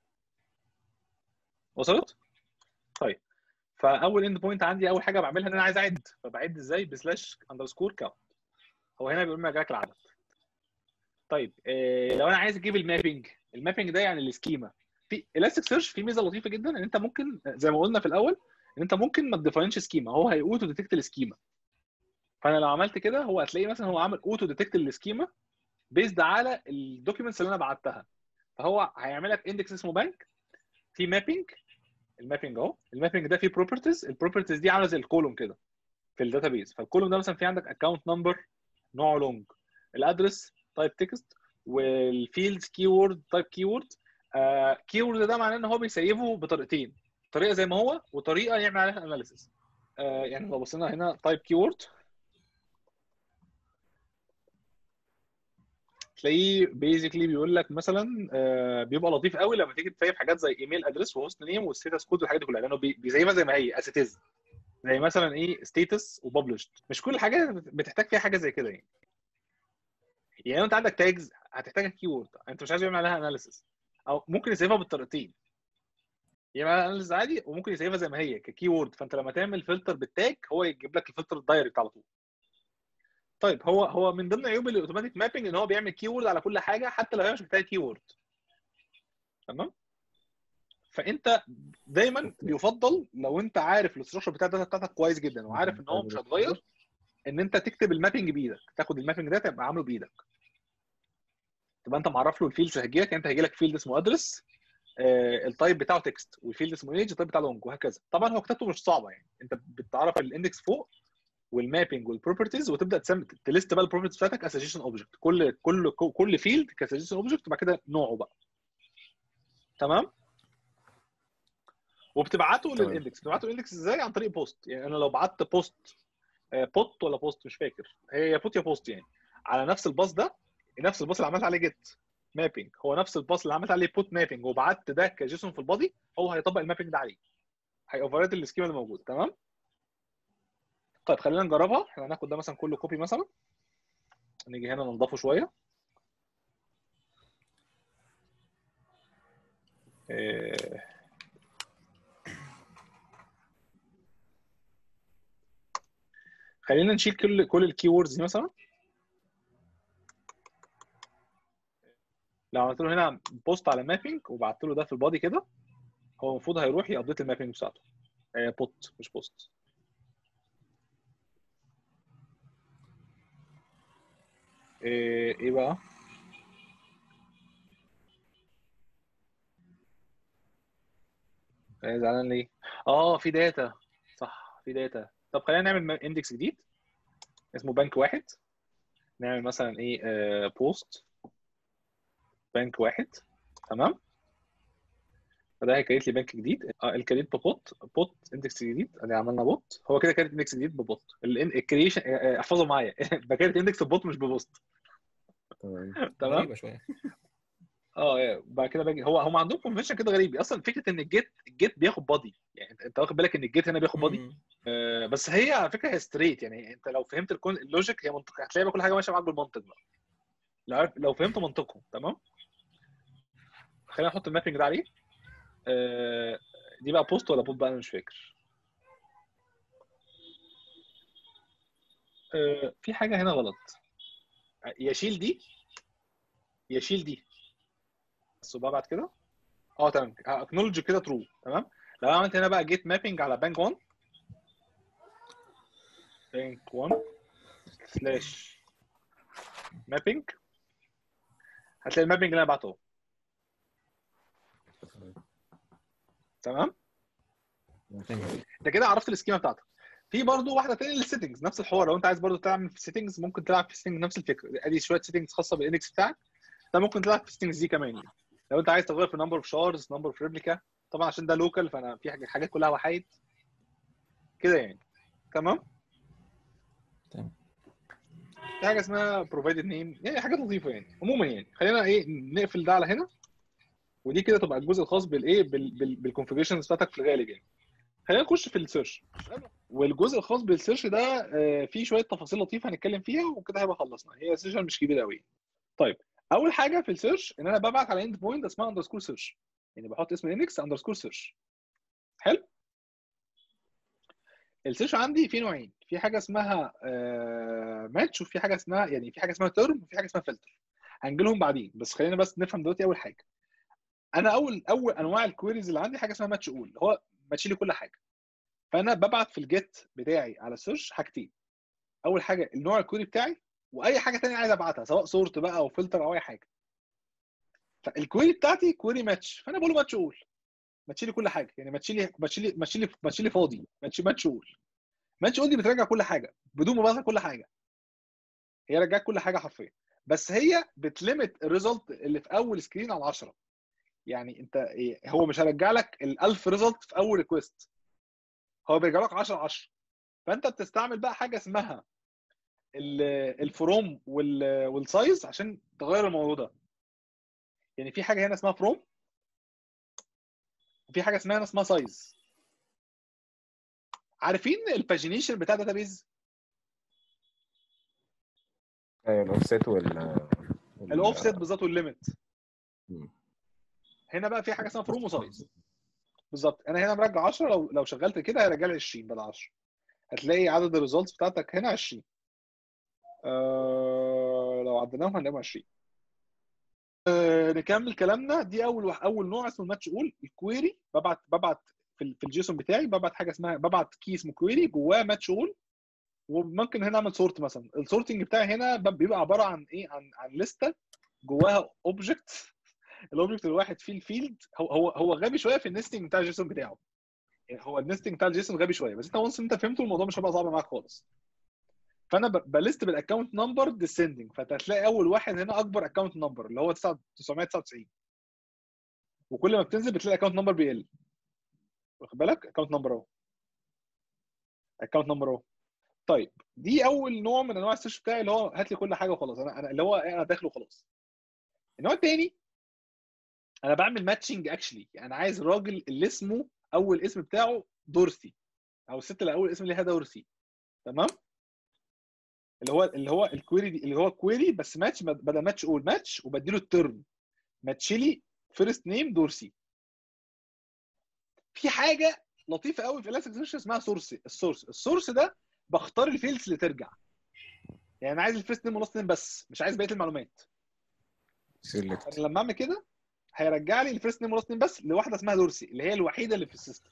وصلت طيب فاول اند بوينت عندي اول حاجه بعملها ان انا عايز اعد فبعد ازاي بسلاش اندرسكور كاونت هو هنا بيقول لي لك العدد طيب إيه لو انا عايز اجيب المابنج المابنج ده يعني السكيما في الاستيك سيرش في ميزه لطيفه جدا ان انت ممكن زي ما قلنا في الاول ان انت ممكن ما تديفاينش سكيما هو هيأوتو ديتكت السكيما فانا لو عملت كده هو هتلاقي مثلا هو عامل اوتو ديتكت السكيما بيزد على الدوكيومنتس اللي انا بعتها فهو هيعمل لك اندكس اسمه بنك في مابنج المابنج اهو المابنج ده فيه بروبرتيز البروبرتيز دي عامله زي الكولوم كده في الداتابيز فالكولوم ده مثلا في عندك اكونت نمبر نوعه لونج الادرس تايب تكست والفيلدز كيورد تايب كيورد كيورد ده معناه ان هو بيسيفه بطريقتين طريقه زي ما هو وطريقه يعمل عليها اناليسيس يعني لو بصينا هنا تايب كيورد تلاقيه بيزيكلي بيقول لك مثلا آه، بيبقى لطيف قوي لما تيجي تسيف حاجات زي ايميل ادرس وهوست نيم والستاتس كود والحاجات دي كلها لانه بي- بيسيفها زي ما هي از از زي مثلا ايه ستيتس وببلشد مش كل حاجه بتحتاج فيها حاجه زي كده يعني يعني لو انت عندك تاجز هتحتاج كيورد انت مش عايز يعمل عليها اناليسيس او ممكن يسيفها بالطريقتين يعمل عليها اناليسيس عادي وممكن يسيفها زي ما هي ككيورد فانت لما تعمل فلتر بالتاج هو يجيب لك الفلتر الدايركت على طول طيب هو هو من ضمن عيوب الاوتوماتيك مابنج ان هو بيعمل كيورد على كل حاجه حتى لو هي مش محتاجه كيورد تمام فانت دايما بيفضل لو انت عارف الاستراكشر بتاع الداتا بتاعتك كويس جدا وعارف ان هو مش هيتغير ان انت تكتب المابنج بايدك تاخد المابنج ده تبقى عامله بايدك تبقى انت معرف له الفيلدز اللي هتجيلك انت هيجيلك فيلد اسمه ادرس آه التايب بتاعه تكست والفيلد اسمه ايج التايب بتاعه لونج وهكذا طبعا هو كتابته مش صعبه يعني انت بتعرف الاندكس فوق والمابنج والبروبرتيز وتبدا تسمي تليست بقى البروبرتيز بتاعتك از سجيشن اوبجكت كل كل كل فيلد كسجيشن اوبجكت وبعد كده نوعه بقى تمام وبتبعته تمام. للاندكس بتبعته للاندكس ازاي عن طريق بوست يعني انا لو بعت بوست بوت ولا بوست مش فاكر هي يا بوت يا بوست يعني على نفس الباص ده نفس الباص اللي عملت عليه جيت مابنج هو نفس الباص اللي عملت عليه بوت مابنج وبعت ده كجيسون في البادي هو هيطبق المابنج ده عليه هيوفرات السكيما اللي موجود تمام طيب خلينا نجربها احنا هناخد ده مثلا كله كوبي مثلا نيجي هنا ننضفه شويه إيه. خلينا نشيل كل كل الكي ووردز دي مثلا لو عملت له هنا بوست على مابينج وبعت له ده في البادي كده هو المفروض هيروح يابديت المابينج بتاعته آه بوت مش بوست ايه ايه بقى آه، زعلان ليه اه في داتا صح في داتا طب خلينا نعمل اندكس جديد اسمه بنك واحد نعمل مثلا ايه بوست بنك واحد تمام فده هيكريت لي بنك جديد آه، الكريت ببوت بوت اندكس جديد ادي عملنا بوت هو كده كريت اندكس جديد ببوت الكريشن احفظوا معايا بكريت اندكس ببوت مش ببوست تمام تمام غريبه شويه اه يعني بعد كده باجي هو هم عندهم كونفنشن كده غريب اصلا فكره ان الجيت الجيت بياخد بادي يعني انت انت واخد بالك ان الجيت هنا بياخد بادي مم. آه بس هي على فكره هي ستريت يعني انت لو فهمت الكون اللوجيك هي منطق هتلاقي بقى كل حاجه ماشيه معاك بالمنطق بقى لو عارف لو فهمت منطقهم تمام خلينا نحط المابنج ده عليه آه دي بقى بوست ولا بوت بقى انا مش فاكر آه في حاجه هنا غلط يشيل دي يشيل دي بس وببعت كده اه تمام اكنولج كده ترو تمام لو عملت هنا بقى جيت مابنج على بانك 1 بانك 1 سلاش مابنج هتلاقي المابنج اللي انا بعته اهو. تمام تمام. انت كده عرفت السكيما بتاعتك في برضو واحده تانية للسيتنجز نفس الحوار لو انت عايز برضو تعمل في سيتنجز ممكن تلعب في سيتنج نفس الفكره ادي شويه سيتنجز خاصه بالاندكس بتاعك ده ممكن تلعب في السيتنجز دي كمان يعني. لو انت عايز تغير في نمبر اوف شارز نمبر اوف ريبليكا طبعا عشان ده لوكال فانا في حاجة- حاجات كلها وحايد كده يعني تمام تمام. في حاجه اسمها بروفايدد نيم يعني حاجات لطيفه يعني عموما يعني خلينا ايه نقفل ده على هنا ودي كده تبقى الجزء الخاص بالايه بالكونفجريشنز بتاعتك في الغالب يعني خلينا نخش في السيرش والجزء الخاص بالسيرش ده آه، فيه شويه تفاصيل لطيفه هنتكلم فيها وكده هيبقى خلصنا هي سيشن مش كبيره قوي طيب اول حاجه في السيرش ان انا ببعت على اند بوينت اسمها اندرسكور سيرش يعني بحط اسم الاندكس اندرسكور سيرش حلو السيرش عندي في نوعين في حاجه اسمها ماتش وفي حاجه اسمها يعني في حاجه اسمها ترم وفي حاجه اسمها فلتر هنجي لهم بعدين بس خلينا بس نفهم دلوقتي اول حاجه انا اول اول انواع الكويريز اللي عندي حاجه اسمها ماتش اول هو ماتش لي كل حاجه فانا ببعت في الجيت بتاعي على السيرش حاجتين اول حاجه النوع الكويري بتاعي واي حاجه تانية عايز ابعتها سواء سورت بقى او فلتر او اي حاجه فالكويري بتاعتي كويري ماتش فانا بقول له ماتش اول ماتش لي كل حاجه يعني ماتش لي ماتش لي ماتش لي ماتش لي فاضي ماتش ماتش اول ماتش اول دي بترجع كل حاجه بدون مبالغه كل حاجه هي رجعت كل حاجه حرفيا بس هي بتليمت الريزلت اللي في اول سكرين على 10 يعني انت إيه هو مش هيرجع لك ال 1000 ريزلت في اول ريكوست هو بيرجع لك 10 10 فانت بتستعمل بقى حاجه اسمها ال- الفروم وال- والسايز عشان تغير الموضوع ده يعني في حاجه هنا اسمها فروم وفي حاجه اسمها هنا اسمها سايز عارفين الباجينيشن بتاع داتابيز ايوه الاوفست وال الاوفست بالظبط والليميت مم. هنا بقى في حاجه اسمها فروم وسايز بالظبط انا هنا مرجع 10 لو لو شغلت كده هيرجع لي 20 بدل 10 هتلاقي عدد الريزلتس بتاعتك هنا 20 آه لو عديناهم هنلاقيهم 20 آه نكمل كلامنا دي اول وح- اول نوع اسمه الماتش اول الكويري ببعت ببعت في ال- في الجيسون بتاعي ببعت حاجه اسمها ببعت كي اسمه كويري جواه ماتش اول وممكن هنا اعمل سورت مثلا السورتنج بتاعي هنا ب- بيبقى عباره عن ايه عن عن لسته جواها اوبجكت الاوبجكت الواحد فيه الفيلد هو هو هو غبي شويه في النستنج بتاع الجيسون بتاعه يعني هو النستنج بتاع الجيسون غبي شويه بس انت وانس انت فهمته الموضوع مش هيبقى صعب معاك خالص فانا ب- بلست بالاكونت نمبر ديسندنج فانت هتلاقي اول واحد هنا اكبر اكونت نمبر اللي هو 999 وكل ما بتنزل بتلاقي الاكونت نمبر بيقل واخد بالك اكونت نمبر اهو اكونت نمبر اهو طيب دي اول نوع من انواع السيرش بتاعي اللي هو هات لي كل حاجه وخلاص انا انا اللي هو انا داخل وخلاص النوع الثاني انا بعمل ماتشنج اكشلي يعني انا عايز الراجل اللي اسمه اول اسم بتاعه دورسي او الست اللي اول اسم ليها دورسي تمام اللي هو اللي هو الكويري دي اللي هو كويري بس ماتش بدل ماتش اول ماتش وبديله الترم ماتش لي فيرست نيم دورسي في حاجه لطيفه قوي في الاستيك سيرش اسمها سورس السورس السورس ده بختار الفيلدز اللي ترجع يعني انا عايز الفيرست نيم ولاست نيم بس مش عايز بقيه المعلومات سيلكت انا لما اعمل كده هيرجع لي الفيرست نيم ولاست نيم بس لواحده اسمها دورسي اللي هي الوحيده اللي في السيستم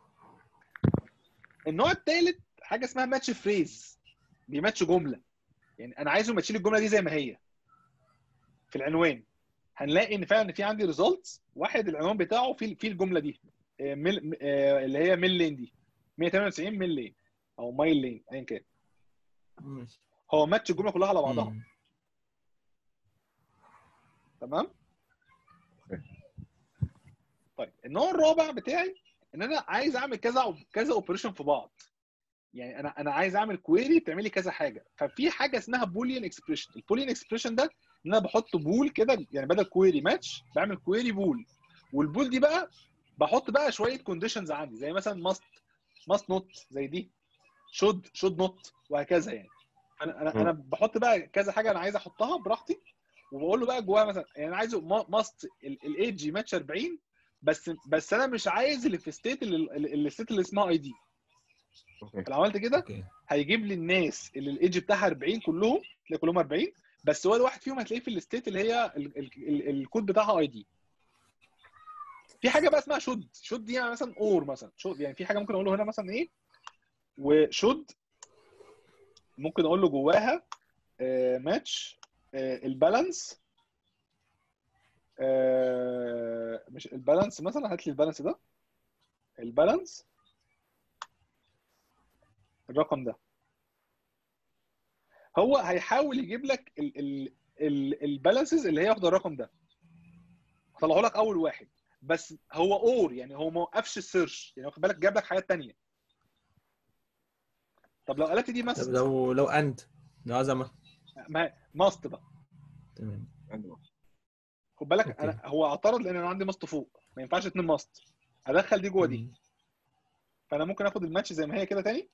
النوع الثالث حاجه اسمها ماتش فريز بيماتش جمله يعني انا عايزه يماتش لي الجمله دي زي ما هي في العنوان هنلاقي ان فعلا في عندي ريزلتس واحد العنوان بتاعه في في الجمله دي آه، ميل آه، اللي هي ميل لين دي 198 ميل لين او مايل لين ايا كان ماشي هو ماتش الجمله كلها على بعضها مم. تمام طيب النوع الرابع بتاعي ان انا عايز اعمل كذا كذا اوبريشن في بعض يعني انا انا عايز اعمل كويري بتعمل لي كذا حاجه ففي حاجه اسمها بوليان اكسبريشن البوليان اكسبريشن ده ان انا بحط بول كده يعني بدل كويري ماتش بعمل كويري بول والبول دي بقى بحط بقى شويه كونديشنز عندي زي مثلا ماست ماست نوت زي دي شود شود نوت وهكذا يعني انا انا انا بحط بقى كذا حاجه انا عايز احطها براحتي وبقول له بقى جواها مثلا يعني انا عايزه ماست الايدج يماتش 40 بس بس انا مش عايز اللي في ستيت اللي الستيت اللي اسمها اي دي اوكي لو عملت كده اوكي هيجيب لي الناس اللي الايدج بتاعها 40 كلهم تلاقي كلهم 40 بس هو الواحد فيهم هتلاقيه في الستيت اللي هي ال- ال- ال- الكود بتاعها اي دي في حاجه بقى اسمها شود شود دي يعني مثلا اور مثلا شود يعني في حاجه ممكن اقول له هنا مثلا ايه وشود ممكن اقول له جواها ماتش البالانس آه، مش البالانس مثلا هات لي البالانس ده البالانس الرقم ده هو هيحاول يجيب لك ال ال ال البالانسز اللي هي واخده الرقم ده طلعه لك اول واحد بس هو اور يعني هو ما وقفش السيرش يعني واخد بالك جاب لك حاجات تانية طب لو قلبت دي طب مثلا لو لو انت لو عزمه ما ماست بقى تمام ايوه خد بالك أوكي. انا هو اعترض لان انا عندي ماست فوق ما ينفعش اتنين ماست ادخل دي جوه دي مم. فانا ممكن اخد الماتش زي ما هي كده تاني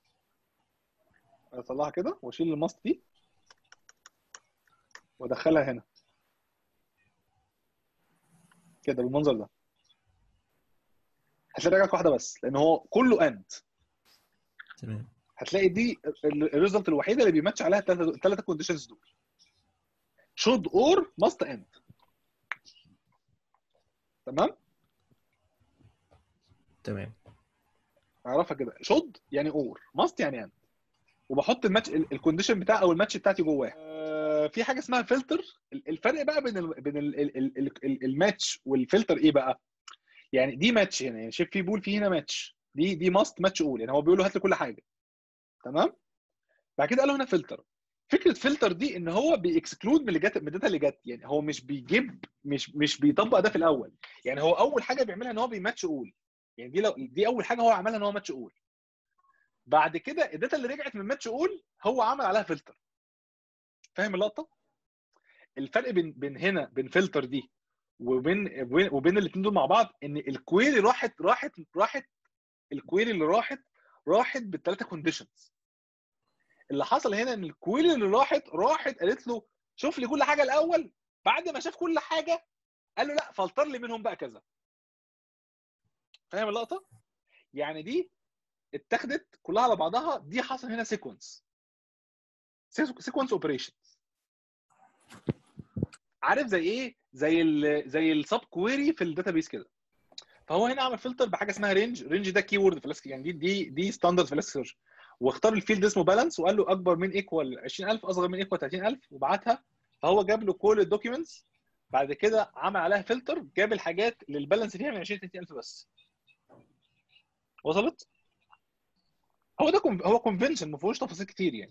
اطلعها كده واشيل الماست دي وادخلها هنا كده بالمنظر ده هتلاقي رجعت واحده بس لان هو كله اند تمام هتلاقي دي الريزلت الوحيده اللي بيماتش عليها الثلاثه كونديشنز دول شود اور ماست اند تمام تمام اعرفها كده شود يعني اور ماست يعني اند وبحط الماتش الكونديشن بتاع او الماتش بتاعتي جواه آه، في حاجه اسمها فلتر الفرق بقى بين ال بين ال ال ال ال ال الماتش والفلتر ايه بقى يعني دي ماتش هنا يعني شايف في بول في هنا ماتش دي دي ماست ماتش اول يعني هو بيقول له هات لي كل حاجه تمام بعد كده قال له هنا فلتر فكره فلتر دي ان هو بيكسكلود من اللي جت من الداتا اللي جت يعني هو مش بيجيب مش مش بيطبق ده في الاول يعني هو اول حاجه بيعملها ان هو بيماتش اول يعني دي لو دي اول حاجه هو عملها ان هو ماتش اول بعد كده الداتا اللي رجعت من ماتش اول هو عمل عليها فلتر فاهم اللقطه الفرق بين بين هنا بين فلتر دي وبين وبين- وبين الاثنين دول مع بعض ان الكويري راحت راحت راحت الكويري اللي راحت راحت بالثلاثه كونديشنز اللي حصل هنا ان الكويري اللي راحت راحت قالت له شوف لي كل حاجه الاول بعد ما شاف كل حاجه قال له لا فلتر لي منهم بقى كذا فاهم اللقطه يعني دي اتاخدت كلها على بعضها دي حصل هنا سيكونس سيكونس اوبريشن عارف زي ايه زي ال زي السب كويري في الداتابيس كده فهو هنا عمل فلتر بحاجه اسمها رينج رينج ده كي وورد في الاسك يعني دي دي دي ستاندرد في الاسك سيرش واختار الفيلد اسمه بالانس وقال له اكبر من ايكوال 20000 اصغر من ايكوال 30000 وبعتها فهو جاب له كل الدوكيومنتس بعد كده عمل عليها فلتر جاب الحاجات اللي البالانس فيها من 20 30000 بس وصلت هو ده كون- هو كونفنشن ما فيهوش تفاصيل كتير يعني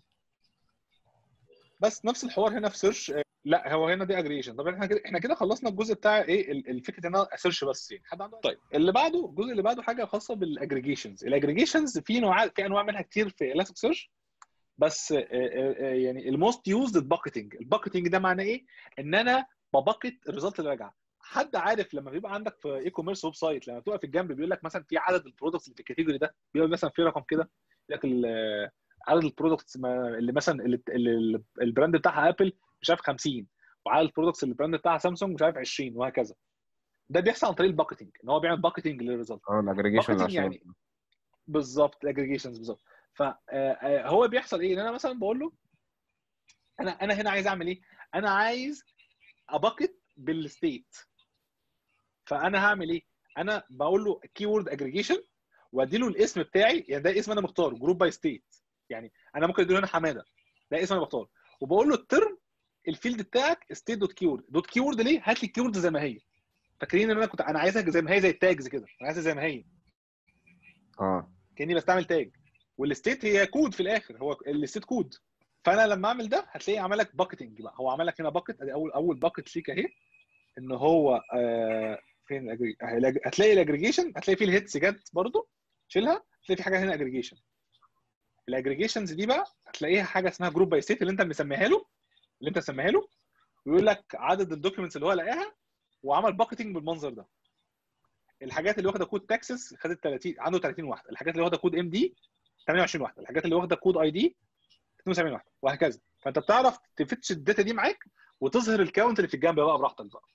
بس نفس الحوار هنا في سيرش لا هو هنا دي اجريشن طب احنا كده احنا كده خلصنا الجزء بتاع ايه ال- الفكره ان انا اسيرش بس يعني حد عنده طيب اللي بعده الجزء اللي بعده حاجه خاصه بالاجريجيشنز الاجريجيشنز في نوع في انواع منها كتير في الاستيك سيرش بس آه، آه، آه، يعني الموست يوزد الباكيتنج الباكيتنج ده معناه ايه ان انا بباكت الريزلت اللي راجعه حد عارف لما بيبقى عندك في اي كوميرس ويب سايت لما تبقى في الجنب بيقول لك مثلا في عدد البرودكتس اللي في الكاتيجوري ده بيبقى مثلا في رقم كده يقول لك ال- عدد البرودكتس اللي مثلا اللي اللي البراند بتاعها ابل مش عارف 50 وعدد البرودكتس اللي البراند بتاعها سامسونج مش عارف 20 وهكذا ده بيحصل عن طريق الباكيتنج ان هو بيعمل باكيتنج للريزلت اه الاجريجيشن marketing عشان يعني بالظبط الاجريجيشنز بالظبط فهو بيحصل ايه ان انا مثلا بقول له انا انا هنا عايز اعمل ايه انا عايز اباكت بالستيت فانا هعمل ايه انا بقول له كيورد اجريجيشن وادي له الاسم بتاعي يعني ده اسم انا مختاره جروب باي ستيت يعني انا ممكن اديله هنا حماده ده اسم انا بختاره وبقول له الترم الفيلد بتاعك ستيت دوت كيورد دوت كيورد ليه هات لي الكيورد زي ما هي فاكرين ان انا كنت انا عايزها زي ما هي زي التاجز كده انا عايزها زي ما هي اه كاني بستعمل تاج والستيت هي كود في الاخر هو الستيت كود فانا لما اعمل ده هتلاقيه عمل لك باكيتنج بقى هو عمل لك هنا باكت ادي اول اول باكت ليك اهي ان هو فين الأجري... الأج- هتلاقي الاجريجيشن هتلاقي فيه الهيتس جت برضو شيلها هتلاقي في حاجه هنا اجريجيشن الاجريجيشنز دي بقى هتلاقيها حاجه اسمها جروب باي ستيت اللي انت مسميها له اللي انت مسميها له ويقول لك عدد الدوكيومنتس اللي هو لقاها وعمل باكيتنج بالمنظر ده الحاجات اللي واخده كود تاكسس خدت 30 عنده 30 واحده الحاجات اللي واخده كود ام دي 28 واحده الحاجات اللي واخده كود اي دي 72 واحده وهكذا فانت بتعرف تفتش الداتا دي معاك وتظهر الكاونت اللي في الجنب بقى براحتك بقى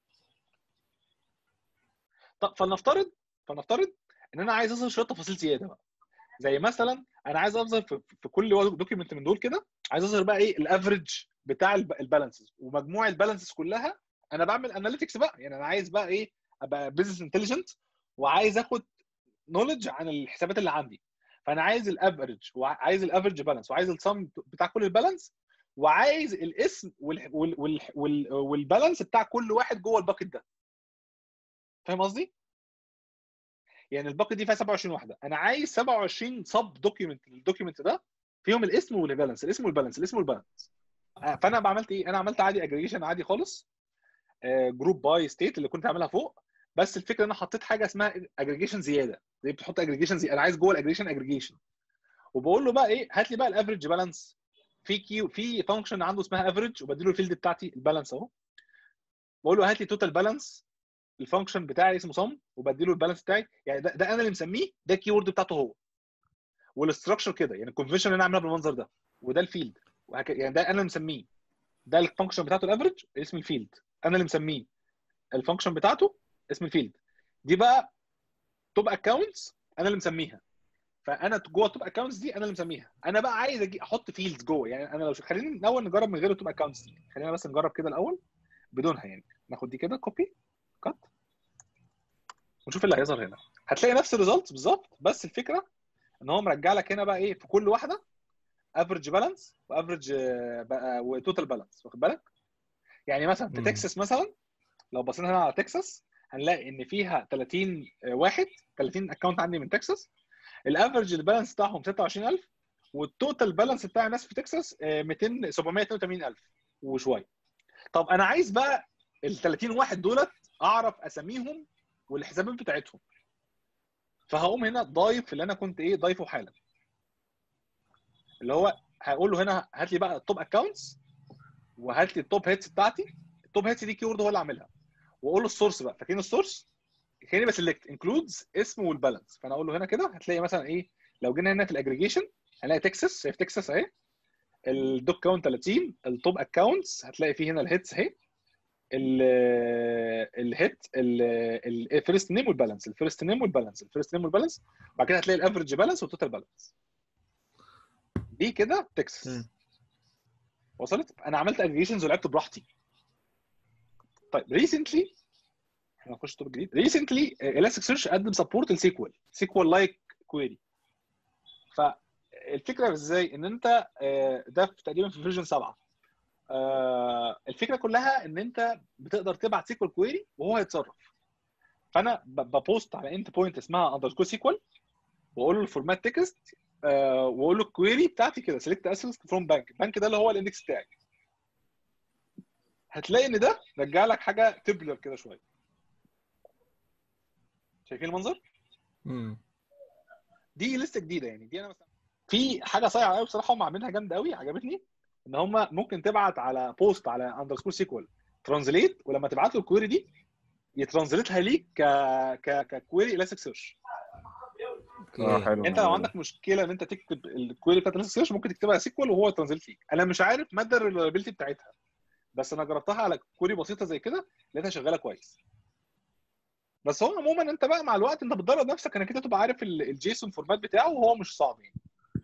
طب فلنفترض فلنفترض ان انا عايز اظهر شويه تفاصيل زياده بقى زي مثلا انا عايز اظهر في, في كل دوكيمنت من دول كده عايز اظهر بقى ايه الافريج بتاع البالانسز ومجموع البالانسز كلها انا بعمل اناليتكس بقى يعني انا عايز بقى ايه ابقى بزنس انتليجنت وعايز اخد نولج عن الحسابات اللي عندي فانا عايز الافريج وعايز الافريج بالانس وعايز السم بتاع كل البالانس وعايز الاسم وال وال وال وال والبالانس بتاع كل واحد جوه الباكت ده فاهم قصدي؟ يعني الباكت دي فيها 27 واحده انا عايز 27 سب دوكيمنت الدوكيمنت ده فيهم الاسم والبالانس الاسم والبالانس الاسم والبالانس فانا عملت ايه؟ انا عملت عادي اجريجيشن عادي خالص جروب باي ستيت اللي كنت عاملها فوق بس الفكره ان انا حطيت حاجه اسمها اجريجيشن زياده زي بتحط اجريجيشن زي انا عايز جوه الاجريجيشن اجريجيشن وبقول له بقى ايه هات لي بقى الافريج بالانس في كيو في فانكشن عنده اسمها افريج وبديله الفيلد بتاعتي البالانس اهو بقول له هات لي توتال بالانس الفانكشن بتاعي اسمه صم وبديله البالانس بتاعي يعني ده, ده انا اللي مسميه ده الكيورد بتاعته هو والاستراكشر كده يعني الكونفنشن اللي انا عاملها بالمنظر ده وده الفيلد وهك... يعني ده انا اللي مسميه ده الفانكشن بتاعته الافريج اسم الفيلد انا اللي مسميه الفانكشن بتاعته اسم الفيلد دي بقى توب اكونتس انا اللي مسميها فانا جوه التوب اكونتس دي انا اللي مسميها انا بقى عايز اجي احط فيلدز جوه يعني انا لو خلينا الاول نجرب من غير التوب اكونتس دي خلينا بس نجرب كده الاول بدونها يعني ناخد دي كده كوبي كات ونشوف اللي هيظهر هنا هتلاقي نفس الريزلت بالظبط بس الفكره ان هو مرجع لك هنا بقى ايه في كل واحده افريج بالانس وافريج وتوتال بالانس واخد بالك يعني مثلا في مم. تكساس مثلا لو بصينا هنا على تكساس هنلاقي ان فيها 30 واحد 30 اكونت عندي من تكساس الافرج البالانس بتاعهم 26000 والتوتال بالانس بتاع الناس في تكساس آه، 200 782000 وشويه طب انا عايز بقى ال 30 واحد دولت اعرف اساميهم والحسابات بتاعتهم فهقوم هنا ضايف اللي انا كنت ايه ضايفه حالا اللي هو هقول له هنا هات لي بقى التوب اكونتس وهات لي التوب هيتس بتاعتي التوب هيتس دي كيورد هو اللي عاملها واقول له السورس بقى فاكرين السورس كاني بسلكت انكلودز اسم والبالانس فانا اقول له هنا كده هتلاقي مثلا ايه لو جينا هنا في الاجريجيشن هنلاقي تكساس شايف تكساس اهي الدوك كاونت 30 التوب اكونتس هتلاقي فيه هنا الهيتس اهي الهيت الفيرست نيم والبالانس الفيرست نيم والبالانس الفيرست نيم والبالانس بعد كده هتلاقي الافرج بالانس والتوتال بالانس دي كده تكساس مم. وصلت انا عملت اجريجيشنز ولعبت براحتي طيب ريسنتلي احنا هنخش توب جديد ريسنتلي الاستيك سيرش قدم سبورت لسيكوال سيكوال لايك كويري فالفكره ازاي ان انت آه، ده في- تقريبا في فيرجن 7 آه، الفكره كلها ان انت بتقدر تبعت سيكوال كويري وهو هيتصرف فانا ب- ببوست على انت بوينت اسمها اندرسكور سيكوال واقول له الفورمات تكست واقول له الكويري بتاعتي كده سيلكت اسيست فروم بانك البنك ده اللي هو الاندكس بتاعي هتلاقي ان ده رجع لك حاجه تبلر كده شويه شايفين المنظر مم. دي لسه جديده يعني دي انا مثلا في حاجه صايعه قوي بصراحه هم عاملينها جامده قوي عجبتني ان هم ممكن تبعت على بوست على اندرسكور سيكوال ترانزليت ولما تبعت له الكويري دي يترانزليتها ليك ك ك ككويري الاستيك سيرش اه اوكي حلو انت لو عندك مشكله ان انت تكتب الكويري بتاعت الاستيك سيرش ممكن تكتبها سيكوال وهو يترانزليت ليك انا مش عارف مدى الريلابيلتي بتاعتها بس انا جربتها على كويري بسيطه زي كده لقيتها شغاله كويس بس هو عموما انت بقى مع الوقت انت بتدرب نفسك انك انت تبقى عارف ال- الجيسون فورمات بتاعه وهو مش صعب يعني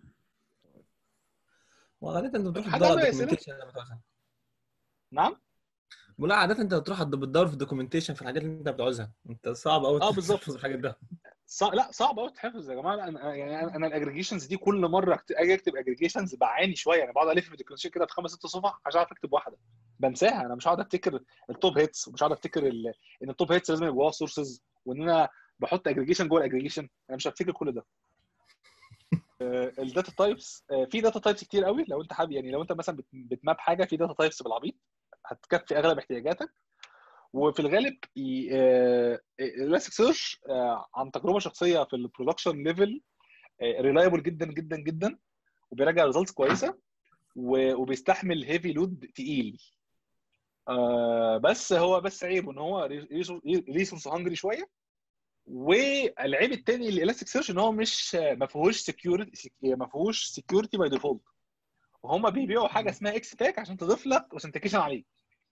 وعادة انت بتروح حد تدور على عنده أسئلة؟ الدوكيومنتيشن لما تعوزها نعم بقول لا عادة انت بتروح تدور في الدوكيومنتيشن في الحاجات اللي انت بتعوزها انت صعب قوي اه بالظبط. تحفظ الحاجات ده صع... لا صعب قوي تحفظ يا جماعه لا، انا يعني انا, أنا الاجريجيشنز دي كل مره أكت- اجي اكتب اجريجيشنز بعاني شويه انا بقعد الف في الدوكيومنتيشن كده في خمس ست صفح عشان اعرف اكتب واحده بنساها انا مش هقعد افتكر التوب هيتس ومش هقعد افتكر ال... ان التوب هيتس لازم يبقى جواها سورسز وان انا بحط اجريجيشن جوه الاجريجيشن انا مش هفتكر كل ده الداتا تايبس في داتا تايبس كتير قوي لو انت حابب يعني لو انت مثلا بت- بتماب حاجه في داتا تايبس بالعبيط هتكفي اغلب احتياجاتك وفي الغالب الاستيك سيرش عن تجربه شخصيه في البرودكشن ليفل ريلايبل جدا جدا جدا وبيراجع ريزلتس كويسه و- وبيستحمل هيفي لود تقيل آه، بس هو بس عيبه ان هو ريسورس هانجري شويه والعيب التاني للالاستيك سيرش ان هو مش ما فيهوش سكيورتي ما فيهوش سكيورتي باي ديفولت وهم بيبيعوا حاجه اسمها اكس باك عشان تضيف لك اوثنتيكيشن عليه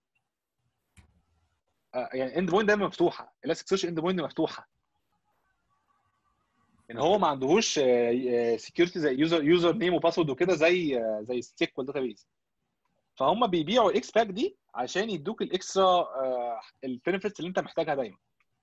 آه، يعني اند بوينت دايما مفتوحه الاستيك سيرش اند بوينت مفتوحه يعني هو ما عندهوش سكيورتي زي يوزر يوزر نيم وباسورد وكده زي آه، زي ستيك والداتابيز فهم بيبيعوا الاكس باك دي عشان يدوك الاكسترا البنفيتس اللي انت محتاجها دايما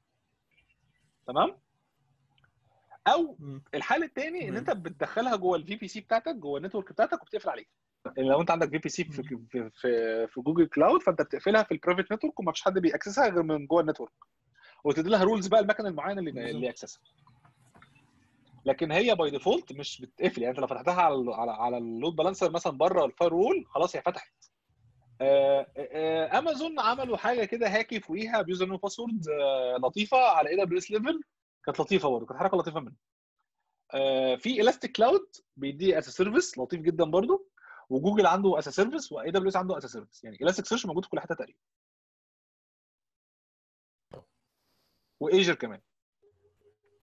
تمام او مم. الحل الثاني ان تمام. انت بتدخلها جوه الفي بي سي بتاعتك جوه النتورك بتاعتك وبتقفل عليها يعني لو انت عندك في بي سي في في في, في جوجل كلاود فانت بتقفلها في البرايفت نتورك وما فيش حد بيأكسسها غير من جوه النتورك وتدي لها رولز بقى المكن المعين اللي بالظبط. اللي يأكسسها لكن هي باي ديفولت مش بتقفل يعني انت لو فتحتها على ال على على اللود بالانسر مثلا بره الفاير وول خلاص هي فتحت آه، آه، امازون عملوا حاجه كده هاكي فوقيها بيوزر نو باسورد لطيفه على اي دبليو اس ليفل كانت لطيفه برضه كانت حركه لطيفه منه آه، في الاستيك كلاود بيدي اس سيرفيس لطيف جدا برضه وجوجل عنده اس سيرفيس واي دبليو اس عنده اس سيرفيس يعني الاستيك سيرش موجود في كل حته تقريبا وايجر كمان